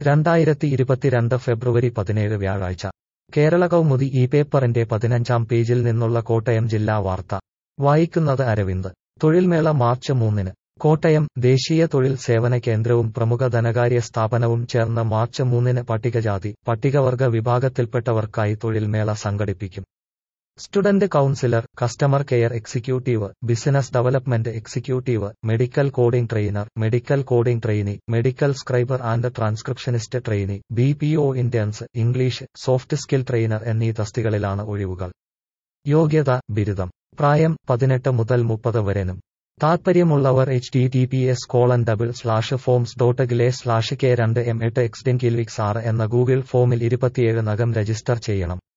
രണ്ടായിരത്തി ഇരുപത്തിരണ്ട് ഫെബ്രുവരി പതിനേഴ് വ്യാഴാഴ്ച കേരള കൗമുദി ഈ പേപ്പറിന്റെ പതിനഞ്ചാം പേജിൽ നിന്നുള്ള കോട്ടയം ജില്ലാ വാർത്ത വായിക്കുന്നത് അരവിന്ദ് തൊഴിൽമേള മാർച്ച് മൂന്നിന് കോട്ടയം ദേശീയ തൊഴിൽ സേവന കേന്ദ്രവും പ്രമുഖ ധനകാര്യ സ്ഥാപനവും ചേർന്ന് മാർച്ച് മൂന്നിന് പട്ടികജാതി പട്ടികവർഗ വിഭാഗത്തിൽപ്പെട്ടവർക്കായി തൊഴിൽമേള സംഘടിപ്പിക്കും student counsellor customer care executive business development executive medical coding trainer medical coding trainee medical scriber and transcriptionist trainee B P O interns English soft skill trainer എന്നീ തസ്തികളിലാണ് ഒഴിവുകൾ യോഗ്യത ബിരുദം പ്രായം പതിനെട്ട് മുതൽ മുപ്പത് വരെനും താൽപ്പര്യമുള്ളവർ H T T P S colon double slash forms dot gle slash K രണ്ട് എം എട്ട് എക്സ്ഡെൻ കിൽവിക്സ് ആറ് എന്ന ഗൂഗിൾ ഫോമിൽ ഇരുപത്തിയേഴ് നകം രജിസ്റ്റർ ചെയ്യണം